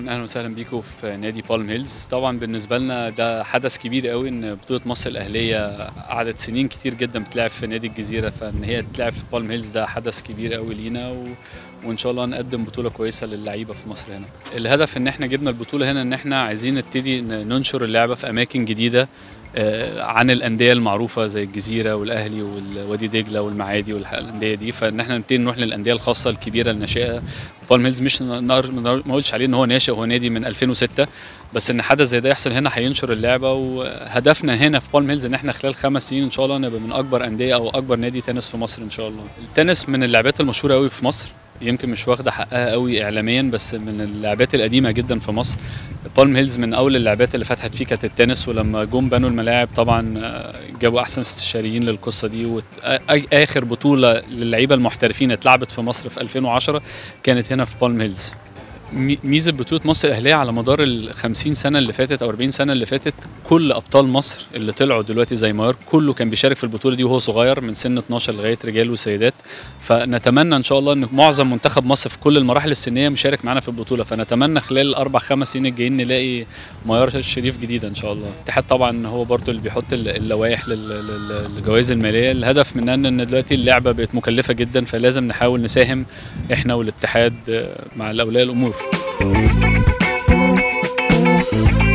طبعا اهلا وسهلا بيكم في نادي بالم هيلز طبعا بالنسبه لنا ده حدث كبير قوي ان بطوله مصر الاهليه قعدت سنين كتير جدا بتلعب في نادي الجزيره فان هي تلعب في بالم هيلز ده حدث كبير قوي لينا و... وان شاء الله نقدم بطوله كويسه للعيبه في مصر هنا الهدف ان احنا جبنا البطوله هنا ان احنا عايزين نبتدي ننشر اللعبه في اماكن جديده عن الانديه المعروفه زي الجزيره والاهلي والوادي دجله والمعادي والانديه دي فان احنا نبتدي نروح للانديه الخاصه الكبيره الناشئه بالم هيلز مش ما اقولش عليه ان هو ناشئ هو نادي من 2006 بس ان حدث زي ده يحصل هنا هينشر اللعبه وهدفنا هنا في بالم هيلز ان احنا خلال خمس سنين ان شاء الله نبقى من اكبر انديه او اكبر نادي تنس في مصر ان شاء الله التنس من اللعبات المشهوره قوي في مصر يمكن مش واخده حقها قوي اعلاميا بس من اللعبات القديمه جدا في مصر بالم هيلز من اول اللعبات اللي فتحت فيه كانت التنس ولما جم بنوا الملاعب طبعا جابوا احسن استشاريين للقصه دي واخر بطوله للعيبه المحترفين اتلعبت في مصر في 2010 كانت هنا في بالم هيلز ميزه بطوله مصر الاهليه على مدار ال 50 سنه اللي فاتت او 40 سنه اللي فاتت كل ابطال مصر اللي طلعوا دلوقتي زي ماير كله كان بيشارك في البطوله دي وهو صغير من سن 12 لغايه رجال وسيدات فنتمنى ان شاء الله ان معظم منتخب مصر في كل المراحل السنيه مشارك معانا في البطوله فنتمنى خلال الاربع خمس سنين الجايين نلاقي ماير شريف جديده ان شاء الله الاتحاد طبعا هو برضو اللي بيحط اللوائح للجوائز الماليه الهدف منها ان دلوقتي اللعبه بقت مكلفه جدا فلازم نحاول نساهم احنا والاتحاد مع اولياء الامور Thank you.